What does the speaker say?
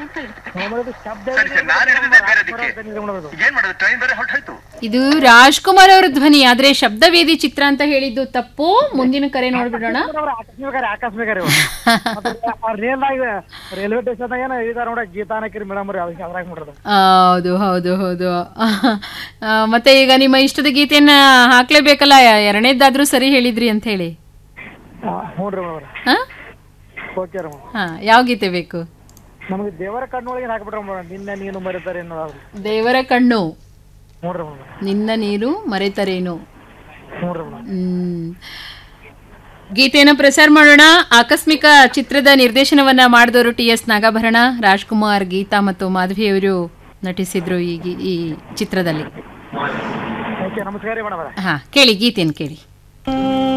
madam ಅದು ಶಬ್ದ ಸರಿ ಸರಿ ನಾನು ಹೇಳಿದ್ದೆ ಬೇರೆ ದಿಕ್ಕೆ ಮೇಡಮ್ ಅದು ಏನ್ ಮಾಡೋದು ಟ್ರೈನ್ ಬೇರೆ ಹೊರಟೋಯ್ತು ಇದು ರಾಜ್ಕುಮಾರ್ ಅವರ ಧ್ವನಿ ಆದ್ರೆ ಶಬ್ದವೇದಿ ಚಿತ್ರ ಅಂತ ಹೇಳಿದ್ದು ತಪ್ಪು ಮುಂದಿನ ಕರೆ ನೋಡ್ಬಿಡೋಣ ಆಕಸ್ಮಿಕ ರೀ ಆಕಸ್ಮಿಕ ರೀ ರೇಲ್ದಾಗ ರೈಲ್ವೆ ಸ್ಟೇಷನ್ದಾಗ ಏನ ಇದಾರ ನೋಡ ಗೀತಾನಕಿರಿ ಮೇಡಮ್ ರೀ ಅದಕ್ಕೆ ಅದ್ರಾಗ ನೋಡ್ರಿ ಹೌದು ಹೌದು ಹೌದು ಆ, ಮತ್ತೆ ಈಗ ನಿಮ್ಮ ಇಷ್ಟದ ಗೀತೆಯನ್ನ ಹಾಕ್ಲೇಬೇಕಲ್ಲ ಎರಡನೇದಾದ್ರೂ ಸರಿ ಹೇಳಿದ್ರಿ ಅಂತ ಹೇಳಿ ಹ್ಞೂ ರೀ ಮೇಡಮ್ ಹಾ ಓಕೆ ರೀ ಮೇಡಮ್ ಹಾ ಯಾವ ಗೀತೆ ಬೇಕು ನಮಗೆ ದೇವರ ಕಣ್ಣೊಳಗೆ ಹಾಕ್ಬಿಟ್ರ ಮೇಡಮ್ ನಿನ್ನೆ ನೀನು ಮರಿತಾರೆ ಅನ್ನೋದು ದೇವರ ಕಣ್ಣು ಹ್ಞೂ ರೀ ಮೇಡಮ್ ನಿನ್ನ ನೀರು ಮರೆತರೇನು ಹ್ಞೂ ರೀ ಮೇಡಮ್ ಹ್ಮ್ ಗೀತೆಯನ್ನು ಪ್ರಸಾರ ಮಾಡೋಣ ಆಕಸ್ಮಿಕ ಚಿತ್ರದ ನಿರ್ದೇಶನವನ್ನ ಮಾಡಿದವರು ಟಿ ಎಸ್ ನಾಗಾಭರಣ ರಾಜ್ಕುಮಾರ್ ಗೀತಾ ಮತ್ತು ಮಾಧವಿಯವರು ನಟಿಸಿದ್ರು ಈ ಗಿ- ಈ ಚಿತ್ರದಲ್ಲಿ ಓಕೆ ನಮಸ್ಕಾರ ರೀ ಮೇಡಮ್ ಹಾ ಕೇಳಿ ಗೀತೆಯನ್ನು ಕೇಳಿ